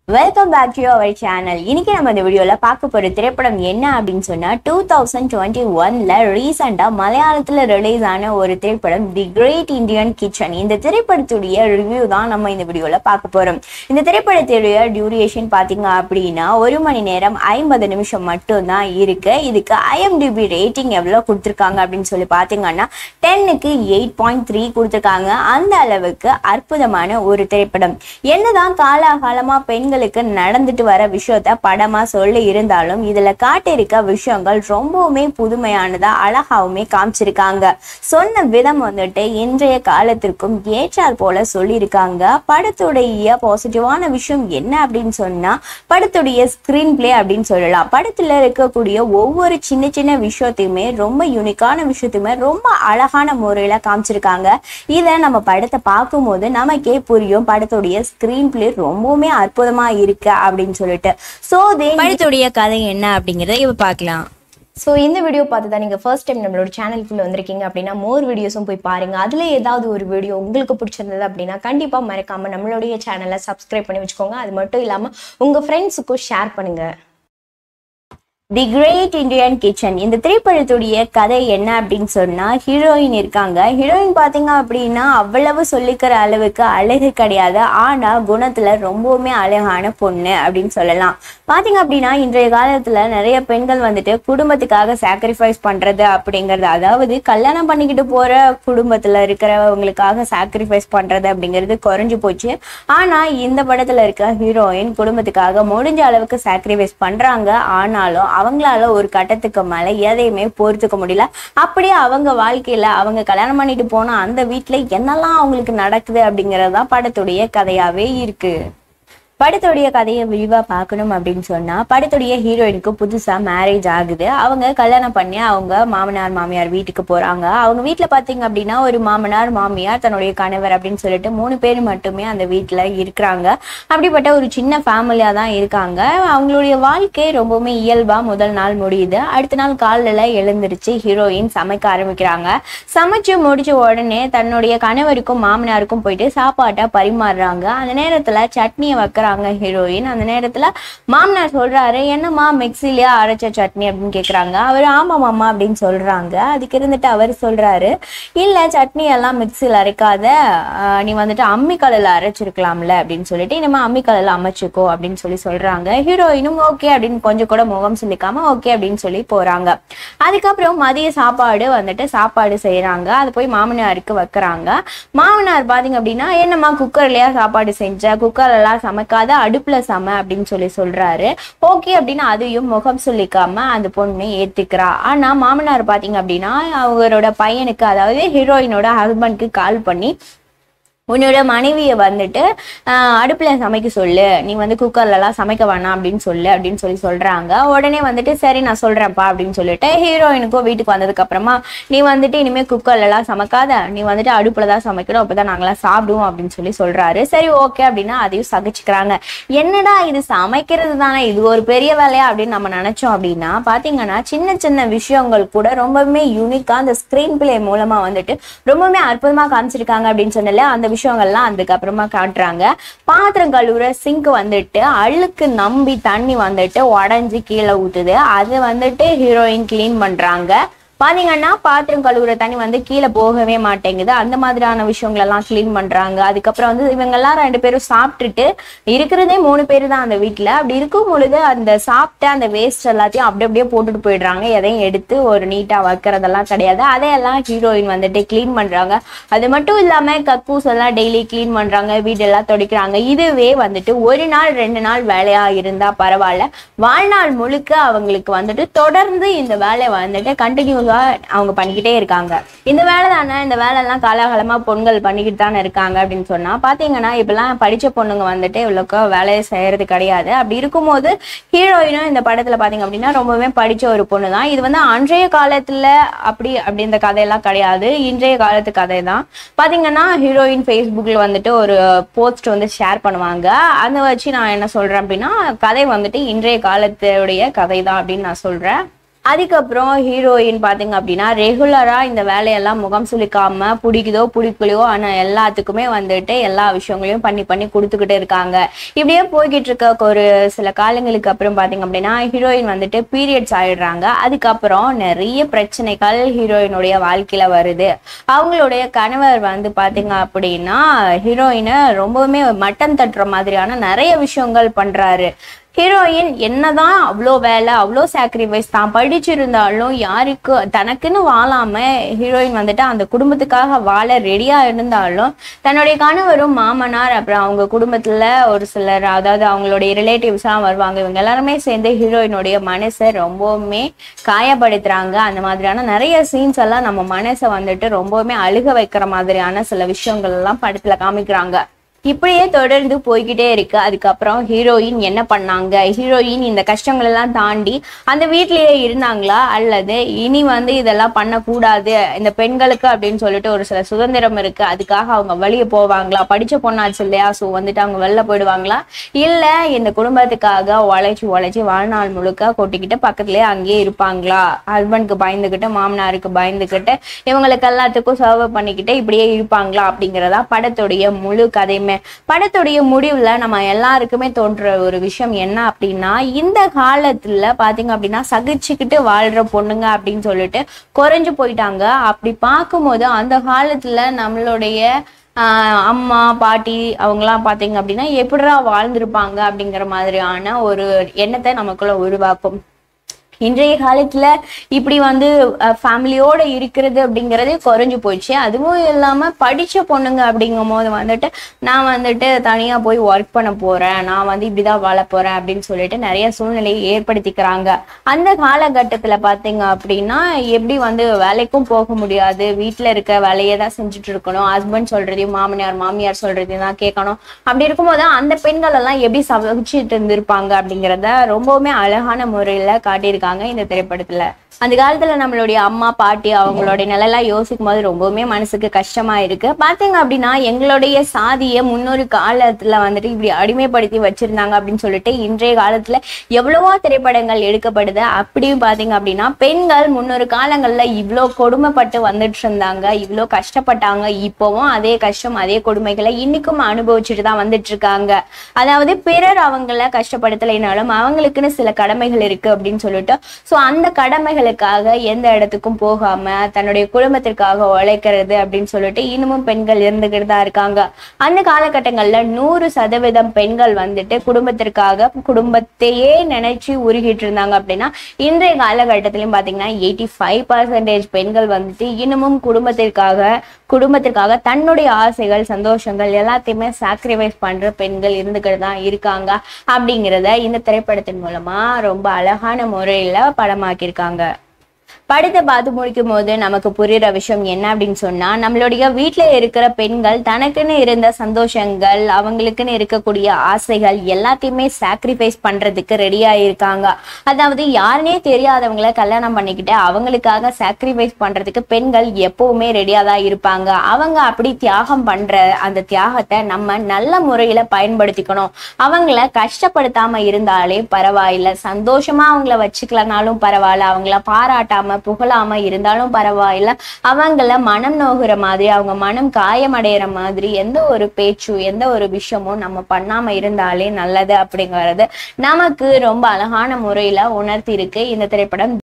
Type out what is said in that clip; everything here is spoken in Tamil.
welcome back to our channel இன்னைக்கு நம்ம இந்த வீடியோல பார்க்க போற திரைப்படம் என்ன அப்படின்னு சொன்னா டூ தௌசண்ட் டுவெண்ட்டி ஒன்ல ரீசெண்டா மலையாளத்துல ரிலீஸ் ஆன ஒரு திரைப்படம் தி கிரேட் இந்தியன் கிச்சன் இந்த திரைப்படத்துடைய ரிவ்யூ தான் நம்ம இந்த வீடியோல பார்க்க போறோம் இந்த திரைப்படத்துடைய டியூரேஷன் பாத்தீங்க அப்படின்னா ஒரு மணி நேரம் ஐம்பது நிமிஷம் மட்டும்தான் இருக்கு இதுக்கு ஐஎம்டிபி ரேட்டிங் எவ்வளவு கொடுத்துருக்காங்க அப்படின்னு சொல்லி பாத்தீங்கன்னா டென்னுக்கு எயிட் பாயிண்ட் த்ரீ கொடுத்துருக்காங்க அந்த அளவுக்கு அற்புதமான ஒரு திரைப்படம் என்னதான் காலாகாலமா பெண்களுக்கு நடந்துட்டு வர விஷயத்த படமா சொல்லி இருந்தாலும் இதுல காட்டியிருக்க விஷயங்கள் ரொம்பவுமே புதுமையானதா அழகாவுமே காமிச்சிருக்காங்க சொன்ன விதம் வந்துட்டு இன்றைய காலத்திற்கும் ஏற்றார் போல சொல்லியிருக்காங்க படத்துடைய பாசிட்டிவான விஷயம் என்ன அப்படின்னு சொன்னா படத்துடைய ஸ்கிரீன் பிளே அப்படின்னு சொல்லலாம் படத்துல இருக்கக்கூடிய ஒவ்வொரு சின்ன சின்ன விஷயத்தையுமே ரொம்ப யூனிக்கான விஷயத்தையுமே ரொம்ப அழகான முறையில காமிச்சிருக்காங்க இதை நம்ம படத்தை பார்க்கும்போது நமக்கே புரியும் படத்துடைய ஸ்கிரீன் பிளே ரொம்பவுமே அற்புதமா இருக்கு அப்படின்னு சொல்லிட்டு ஸோ படத்துடைய கதை என்ன அப்படிங்கிறத இப்ப பார்க்கலாம் ஸோ இந்த வீடியோ பார்த்து தான் நீங்கள் ஃபர்ஸ்ட் டைம் நம்மளோட சேனலுக்குள்ள வந்திருக்கீங்க அப்படின்னா மோர் வீடியோஸும் போய் பாருங்க அதில் ஏதாவது ஒரு வீடியோ உங்களுக்கு பிடிச்சிருந்தது அப்படின்னா கண்டிப்பாக மறக்காம நம்மளுடைய சேனலை சப்ஸ்கிரைப் பண்ணி வச்சுக்கோங்க அது மட்டும் இல்லாமல் உங்கள் ஃப்ரெண்ட்ஸுக்கும் ஷேர் பண்ணுங்க தி கிரேட் இந்தியன் கிச்சன் இந்த திரைப்படத்துடைய கதை என்ன அப்படின்னு சொன்னா ஹீரோயின் இருக்காங்க ஹீரோயின் பாத்தீங்க அப்படின்னா அவ்வளவு சொல்லிக்கிற அளவுக்கு அழகு கிடையாது ஆனா குணத்துல ரொம்பவுமே அழகான பொண்ணு அப்படின்னு சொல்லலாம் பாத்தீங்க அப்படின்னா இன்றைய காலத்துல நிறைய பெண்கள் வந்துட்டு குடும்பத்துக்காக சாக்ரிஃபைஸ் பண்றது அப்படிங்கிறது அதாவது கல்யாணம் பண்ணிக்கிட்டு போற குடும்பத்துல இருக்கிறவங்களுக்காக சாக்ரிஃபைஸ் பண்றது அப்படிங்கிறது குறைஞ்சு போச்சு ஆனா இந்த படத்துல இருக்க ஹீரோயின் குடும்பத்துக்காக முடிஞ்ச அளவுக்கு சாக்ரிஃபைஸ் பண்றாங்க ஆனாலும் அவங்களால ஒரு கட்டத்துக்கு மேல எதையுமே பொறுத்துக்க முடியல அப்படியே அவங்க வாழ்க்கையில அவங்க கல்யாணம் பண்ணிட்டு போன அந்த வீட்டுல என்னெல்லாம் அவங்களுக்கு நடக்குது அப்படிங்கறது தான் படத்துடைய கதையாவே இருக்கு படத்துடைய கதையை விரிவாக பார்க்கணும் அப்படின்னு சொன்னால் படத்துடைய ஹீரோயினுக்கு புதுசாக மேரேஜ் ஆகுது அவங்க கல்யாணம் பண்ணி அவங்க மாமனார் மாமியார் வீட்டுக்கு போகிறாங்க அவங்க வீட்டில் பார்த்தீங்க அப்படின்னா ஒரு மாமனார் மாமியார் தன்னுடைய கணவர் அப்படின்னு சொல்லிட்டு மூணு பேர் மட்டுமே அந்த வீட்டில் இருக்கிறாங்க அப்படிப்பட்ட ஒரு சின்ன ஃபேமிலியாக தான் இருக்காங்க அவங்களுடைய வாழ்க்கை ரொம்பவுமே இயல்பாக முதல் நாள் முடியுது அடுத்த நாள் காலையில் எழுந்திருச்சு ஹீரோயின் சமைக்க ஆரம்பிக்கிறாங்க சமைச்சு முடிச்ச உடனே தன்னுடைய கணவருக்கும் மாமனாருக்கும் போயிட்டு சாப்பாட்டை பரிமாறுறாங்க அந்த நேரத்தில் சட்னியை வைக்கிறாங்க சொல்றாங்க ஹீரோயின் அந்த நேரத்துல மாமனார் சொல்றாரு என்னம்மா மிக்சிலேயே அரைச்ச சட்னி அப்படின்னு கேக்குறாங்க அவர் ஆமா மாமா அப்படின்னு சொல்றாங்க அதுக்கு இருந்துட்டு அவர் சொல்றாரு இல்ல சட்னி எல்லாம் மிக்சியில் அரைக்காத ஆஹ் நீ வந்துட்டு அம்மி கல்லில் அரைச்சிருக்கலாம்ல அப்படின்னு சொல்லிட்டு இனிமே அம்மி கல்லில் அமைச்சுக்கோ அப்படின்னு சொல்லி சொல்றாங்க ஹீரோயினும் ஓகே அப்படின்னு கொஞ்சம் கூட முகம் சொல்லிக்காம ஓகே அப்படின்னு சொல்லி போறாங்க அதுக்கப்புறம் மதிய சாப்பாடு வந்துட்டு சாப்பாடு செய்யறாங்க அது போய் மாமனாருக்கு வைக்கிறாங்க மாமனார் பாத்தீங்க அப்படின்னா என்னம்மா குக்கர்லயா சாப்பாடு செஞ்ச குக்கர் எல்லாம் சமைக்க வைக்காத அடுப்புல சம அப்படின்னு சொல்லி சொல்றாரு ஓகே அப்படின்னு அதையும் முகம் சொல்லிக்காம அந்த பொண்ணு ஏத்துக்கிறா ஆனா மாமனார் பாத்தீங்க அப்படின்னா அவரோட பையனுக்கு அதாவது ஹீரோயினோட ஹஸ்பண்ட்க்கு கால் பண்ணி உன்னோட மனைவியை வந்துட்டு அடுப்பில் சமைக்க சொல்லு நீ வந்து குக்கர்லலாம் சமைக்க வேணாம் அப்படின்னு சொல்லு அப்படின்னு சொல்லி சொல்கிறாங்க உடனே வந்துட்டு சரி நான் சொல்கிறேன்ப்பா அப்படின்னு சொல்லிட்டு ஹீரோயினுக்கும் வீட்டுக்கு வந்ததுக்கு அப்புறமா நீ வந்துட்டு இனிமேல் குக்கர்லலாம் சமைக்காத நீ வந்துட்டு அடுப்பில் தான் சமைக்கணும் அப்போ தான் நாங்களாம் சாப்பிடுவோம் அப்படின்னு சொல்லி சொல்கிறாரு சரி ஓகே அப்படின்னா அதையும் சகிச்சுக்கிறாங்க என்னடா இது சமைக்கிறது தானே இது ஒரு பெரிய வேலையா அப்படின்னு நம்ம நினச்சோம் அப்படின்னா பார்த்தீங்கன்னா சின்ன சின்ன விஷயங்கள் கூட ரொம்பவுமே யூனிக்காக அந்த ஸ்க்ரீன் பிளே மூலமாக வந்துட்டு ரொம்பவுமே அற்புதமாக காமிச்சிருக்காங்க அப்படின்னு சொன்னல அந்த விஷயங்கள்லாம் அதுக்கப்புறமா காட்டுறாங்க பாத்திரம் கழுவுற சிங்க் வந்துட்டு அழுக்கு நம்பி தண்ணி வந்துட்டு உடஞ்சி கீழே ஊத்துது அது வந்துட்டு ஹீரோயின் கிளீன் பண்றாங்க பாத்தீங்கன்னா பாத்திரம் கழுவுற தண்ணி வந்து கீழே போகவே மாட்டேங்குது அந்த மாதிரியான விஷயங்கள் எல்லாம் கிளீன் பண்றாங்க அதுக்கப்புறம் வந்து இவங்க எல்லாம் ரெண்டு பேரும் சாப்பிட்டுட்டு இருக்கிறதே மூணு பேர் தான் அந்த வீட்டுல அப்படி இருக்கும் பொழுது அந்த சாப்பிட்ட அந்த வேஸ்ட் எல்லாத்தையும் அப்படி அப்படியே போட்டுட்டு போயிடுறாங்க எதையும் எடுத்து ஒரு நீட்டா வைக்கிறதெல்லாம் கிடையாது அதையெல்லாம் ஹீரோயின் வந்துட்டு கிளீன் பண்றாங்க அது மட்டும் இல்லாம கக்கூஸ் எல்லாம் டெய்லி கிளீன் பண்றாங்க வீடெல்லாம் துடைக்கிறாங்க இதுவே வந்துட்டு ஒரு நாள் ரெண்டு நாள் வேலையா இருந்தா பரவாயில்ல வாழ்நாள் முழுக்க அவங்களுக்கு வந்துட்டு தொடர்ந்து இந்த வேலையை வந்துட்டு கண்டினியூ அவங்க பண்ணிக்கிட்டே இருக்காங்க இந்த வேலை தானே இந்த வேலையெல்லாம் காலாகாலமா பொண்கள் பண்ணிக்கிட்டு தானே இருக்காங்க அப்படின்னு சொன்னா பாத்தீங்கன்னா இப்பெல்லாம் படிச்ச பொண்ணுங்க வந்துட்டு இவ்வளோக்கோ வேலையை செய்யறது கிடையாது அப்படி இருக்கும்போது ஹீரோயினும் இந்த படத்துல பாத்தீங்க அப்படின்னா ரொம்பவே படிச்ச ஒரு பொண்ணு தான் இது வந்து அன்றைய காலத்துல அப்படி அப்படி இந்த கதையெல்லாம் கிடையாது இன்றைய காலத்து கதை தான் பாத்தீங்கன்னா ஹீரோயின் ஃபேஸ்புக்ல வந்துட்டு ஒரு போஸ்ட் வந்து ஷேர் பண்ணுவாங்க அதை வச்சு நான் என்ன சொல்றேன் அப்படின்னா கதை வந்துட்டு இன்றைய காலத்துடைய கதை தான் அப்படின்னு நான் சொல்றேன் அதுக்கப்புறம் ஹீரோயின் பாத்தீங்க அப்படின்னா ரெகுலரா இந்த வேலையெல்லாம் முகம் சுளிக்காம பிடிக்குதோ பிடிக்கலையோ ஆனா எல்லாத்துக்குமே வந்துட்டு எல்லா விஷயங்களையும் பண்ணி பண்ணி கொடுத்துக்கிட்டு இருக்காங்க இப்படியே போய்கிட்டு இருக்க ஒரு சில காலங்களுக்கு அப்புறம் பாத்தீங்க அப்படின்னா ஹீரோயின் வந்துட்டு பீரியட்ஸ் ஆயிடுறாங்க அதுக்கப்புறம் நிறைய பிரச்சனைகள் ஹீரோயினுடைய வாழ்க்கையில வருது அவங்களுடைய கணவர் வந்து பாத்தீங்க அப்படின்னா ஹீரோயினை ரொம்பவுமே மட்டம் தட்டுற மாதிரியான நிறைய விஷயங்கள் பண்றாரு ஹீரோயின் என்னதான் அவ்வளோ வேலை அவ்வளோ சாக்ரிஃபைஸ் தான் படிச்சிருந்தாலும் யாருக்கு தனக்குன்னு வாழாம ஹீரோயின் வந்துட்டு அந்த குடும்பத்துக்காக வாழ ரெடியா இருந்தாலும் தன்னுடைய கணவரும் மாமனார் அப்புறம் அவங்க குடும்பத்துல ஒரு சிலர் அதாவது அவங்களுடைய ரிலேட்டிவ்ஸ்லாம் வருவாங்க இவங்க எல்லாருமே சேர்ந்து ஹீரோயினுடைய மனசை ரொம்பவுமே காயப்படுத்துறாங்க அந்த மாதிரியான நிறைய சீன்ஸ் எல்லாம் நம்ம மனசை வந்துட்டு ரொம்பவுமே அழுக வைக்கிற மாதிரியான சில விஷயங்கள் எல்லாம் படத்துல காமிக்கிறாங்க இப்படியே தொடர்ந்து போய்கிட்டே இருக்கு அதுக்கப்புறம் ஹீரோயின் என்ன பண்ணாங்க ஹீரோயின் இந்த கஷ்டங்கள் எல்லாம் தாண்டி அந்த வீட்லயே இருந்தாங்களா அல்லது இனி வந்து இதெல்லாம் பண்ணக்கூடாது இந்த பெண்களுக்கு அப்படின்னு சொல்லிட்டு ஒரு சில சுதந்திரம் இருக்கு அதுக்காக அவங்க வெளியே போவாங்களா படிச்ச பொண்ணாச்சு இல்லையா ஸோ வந்துட்டு அவங்க வெளில போயிடுவாங்களா இல்ல இந்த குடும்பத்துக்காக உழைச்சி உழைச்சி வாழ்நாள் முழுக்க கொட்டிக்கிட்டு பக்கத்துலயே அங்கேயே இருப்பாங்களா ஹஸ்பண்ட்க்கு பயந்துக்கிட்டு மாமனாருக்கு பயந்துக்கிட்டு இவங்களுக்கு எல்லாத்துக்கும் சர்வ் பண்ணிக்கிட்டு இப்படியே இருப்பாங்களா அப்படிங்கிறதா படத்துடைய முழு கதையுமே படத்துடைய முடிவுல நம்ம எல்லாருக்குமே தோன்ற ஒரு விஷயம் என்ன அப்படின்னா இந்த காலத்துல பாத்தீங்க அப்படின்னா சகிச்சுக்கிட்டு வாழ்ற பொண்ணுங்க அப்படின்னு சொல்லிட்டு குறைஞ்சு போயிட்டாங்க அப்படி பார்க்கும்போது அந்த காலத்துல நம்மளுடைய ஆஹ் அம்மா பாட்டி அவங்கலாம் பார்த்தீங்க அப்படின்னா எப்படிடா வாழ்ந்திருப்பாங்க அப்படிங்கிற மாதிரியான ஒரு எண்ணத்தை நமக்குள்ள உருவாக்கும் இன்றைய காலத்துல இப்படி வந்து ஃபேமிலியோட இருக்கிறது அப்படிங்கிறதே குறைஞ்சு போயிடுச்சு அதுவும் இல்லாம படிச்ச பொண்ணுங்க அப்படிங்கும் போது வந்துட்டு நான் வந்துட்டு தனியா போய் ஒர்க் பண்ண போறேன் நான் வந்து இப்படிதான் வாழ போறேன் அப்படின்னு சொல்லிட்டு நிறைய சூழ்நிலையை ஏற்படுத்திக்கிறாங்க அந்த காலகட்டத்துல பாத்தீங்க அப்படின்னா எப்படி வந்து வேலைக்கும் போக முடியாது வீட்டுல இருக்க வேலையை தான் செஞ்சுட்டு இருக்கணும் ஹஸ்பண்ட் சொல்றதையும் மாமனார் மாமியார் சொல்றதையும் தான் கேட்கணும் அப்படி இருக்கும்போது அந்த பெண்கள் எல்லாம் எப்படி சகிச்சுட்டு இருந்திருப்பாங்க அப்படிங்கிறத ரொம்பவுமே அழகான முறையில காட்டியிருக்காங்க இந்த திரைப்படத்துல அந்த காலத்துல நம்மளுடைய அம்மா பாட்டி அவங்களுடைய நிலையெல்லாம் யோசிக்கும் போது ரொம்பவுமே மனசுக்கு கஷ்டமா இருக்கு பாத்தீங்க அப்படின்னா எங்களுடைய சாதியை முன்னொரு காலத்துல வந்துட்டு இப்படி அடிமைப்படுத்தி வச்சிருந்தாங்க அப்படின்னு சொல்லிட்டு இன்றைய காலத்துல எவ்வளவோ திரைப்படங்கள் எடுக்கப்படுது அப்படியும் பாத்தீங்க அப்படின்னா பெண்கள் முன்னொரு காலங்கள்ல இவ்வளோ கொடுமைப்பட்டு வந்துட்டு இருந்தாங்க இவ்வளோ கஷ்டப்பட்டாங்க இப்போவும் அதே கஷ்டம் அதே கொடுமைகளை இன்னைக்கும் அனுபவிச்சுட்டு தான் வந்துட்டு இருக்காங்க அதாவது பிறர் அவங்கள கஷ்டப்படுத்தலைனாலும் அவங்களுக்குன்னு சில கடமைகள் இருக்கு அப்படின்னு சொல்லிட்டு ஸோ அந்த கடமைகளுக்காக எந்த இடத்துக்கும் போகாம தன்னுடைய குடும்பத்திற்காக உழைக்கிறது அப்படின்னு சொல்லிட்டு இன்னமும் பெண்கள் இருந்துகிட்டு தான் இருக்காங்க அந்த காலகட்டங்கள்ல நூறு சதவீதம் பெண்கள் வந்துட்டு குடும்பத்திற்காக குடும்பத்தையே நினைச்சு உருகிட்டு இருந்தாங்க அப்படின்னா இன்றைய காலகட்டத்திலையும் பாத்தீங்கன்னா எயிட்டி ஃபைவ் பர்சன்டேஜ் பெண்கள் வந்துட்டு இன்னமும் குடும்பத்திற்காக குடும்பத்திற்காக தன்னுடைய ஆசைகள் சந்தோஷங்கள் எல்லாத்தையுமே சாக்ரிஃபைஸ் பண்ற பெண்கள் இருந்துகிட்டு தான் இருக்காங்க அப்படிங்கிறத இந்த திரைப்படத்தின் மூலமா ரொம்ப அழகான முறையில படமாக்கியிருக்காங்க படத்தை பார்த்து முடிக்கும் போது நமக்கு புரியுற விஷயம் என்ன அப்படின்னு சொன்னா நம்மளுடைய வீட்டுல இருக்கிற பெண்கள் தனக்குன்னு இருந்த சந்தோஷங்கள் அவங்களுக்குன்னு இருக்கக்கூடிய ஆசைகள் எல்லாத்தையுமே சாக்ரிஃபைஸ் பண்றதுக்கு ரெடியா இருக்காங்க அதாவது யாருனே தெரியாதவங்கள கல்யாணம் பண்ணிக்கிட்டு அவங்களுக்காக சாக்ரிஃபைஸ் பண்றதுக்கு பெண்கள் எப்பவுமே ரெடியா தான் இருப்பாங்க அவங்க அப்படி தியாகம் பண்ற அந்த தியாகத்தை நம்ம நல்ல முறையில பயன்படுத்திக்கணும் அவங்கள கஷ்டப்படுத்தாம இருந்தாலே பரவாயில்ல சந்தோஷமா அவங்கள வச்சுக்கலனாலும் பரவாயில்ல அவங்கள பாராட்டாம புகழாம இருந்தாலும் பரவாயில்ல அவங்கள மனம் நோகுற மாதிரி அவங்க மனம் காயமடைகிற மாதிரி எந்த ஒரு பேச்சு எந்த ஒரு விஷயமும் நம்ம பண்ணாம இருந்தாலே நல்லது அப்படிங்கிறது நமக்கு ரொம்ப அழகான முறையில உணர்த்தி இருக்கு இந்த திரைப்படம்